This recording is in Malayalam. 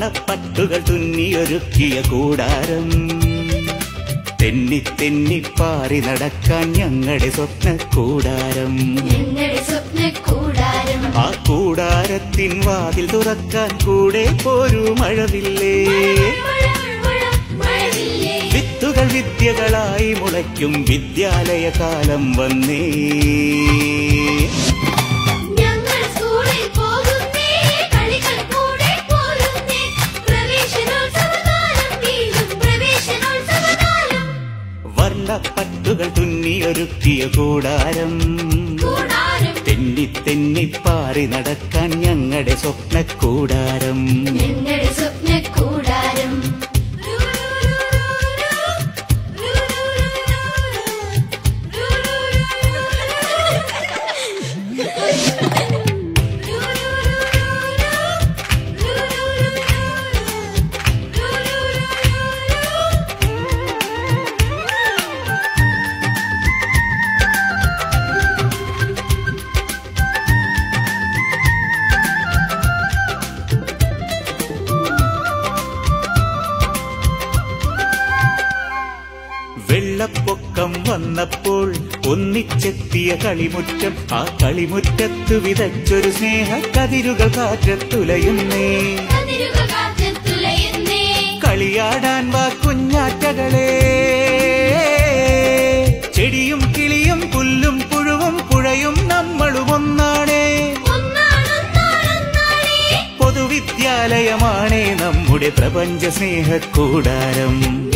വർണ്ണപ്പട്ടുകൾ തുന്നിയൊരുക്കിയ കൂടാരം തെന്നി തെന്നി പാറി നടക്കാൻ ഞങ്ങളുടെ സ്വപ്ന കൂടാരം ഞങ്ങളുടെ സ്വപ്ന കൂടാരം ആ കൂടാരത്തിൻ വാതിൽ തുറക്കാൻ കൂടെ പോരൂ മഴവില്ലേ മഴ മഴ മഴവില്ലേ വിത്തുകൾ വിദ്യകളായി മുളയ്ക്കും വിദ്യാലയ കാലം വന്നേ ഞങ്ങൾ സ്കൂളിൽ പോകുന്നേ കളികൾ കൂടെ പോരുന്നേ പ്രവേശനോത്സവകാലം വീണ്ടും പ്രവേശനോത്സവകാലം വർണ്ണപ്പട്ടുകൾ തുന്നിയൊരുക്കിയ കൂടാരം കൂടാരം തെന്നി തെന്നി പാറി നടക്കാൻ ഞങ്ങളുടെ സ്വപ്ന കൂടാരം ഞങ്ങളുടെ സ്വപ്ന കൂടാരം വെള്ളപ്പൊക്കം വന്നപ്പോൾ ഒന്നിച്ചെത്തിയ കളിമുറ്റം ആ കളിമുറ്റത്തു വിതച്ചൊരു സ്നേഹ കതിരുകൾ കാറ്റത്തുലയുന്നേ കതിരുകൾ കാറ്റത്തുലയുന്നേ കളിയാടാൻ വാ കുഞ്ഞാറ്റകളെ ചെടിയും കിളിയും പുല്ലും പുഴുവും പുഴയും നമ്മളും ഒന്നാണേ ഒന്നാണൊന്നാണൊന്നാണേ പൊതുവിദ്യാലയമാണേ നമ്മുടെ പ്രപഞ്ച സ്നേഹക്കൂടാരം